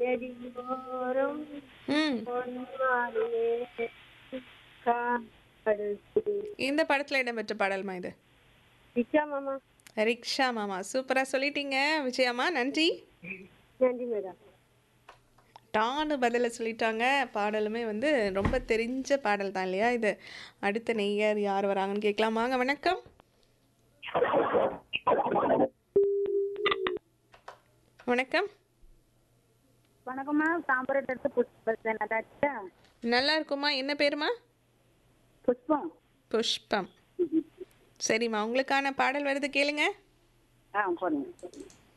வயதியோறும் ம் பொன்மாரியே காடுத்து இந்த படத்தில் இடம்பெற்ற பாடல்மா இது விச்சா மாமா ரிக்ஷா மாமா சூப்பராக சொல்லிட்டீங்க விஜயம்மா நன்றி நன்றி மேடம் டான்னு பதில சொல்லிட்டாங்க பாடலுமே வந்து ரொம்ப தெரிஞ்ச பாடல் தான் இல்லையா இது அடுத்த நெய்யர் யார் வராங்கன்னு கேட்கலாம் வாங்க வணக்கம் வணக்கம் வணக்கம்மா சாம்பரத்தை எடுத்து புஷ்பம் நல்லாச்சா நல்லா இருக்குமா என்ன பேருமா புஷ்பம் புஷ்பம் சரிம்மா உங்களுக்கான பாடல் வருது கேளுங்க ஆ போடுங்க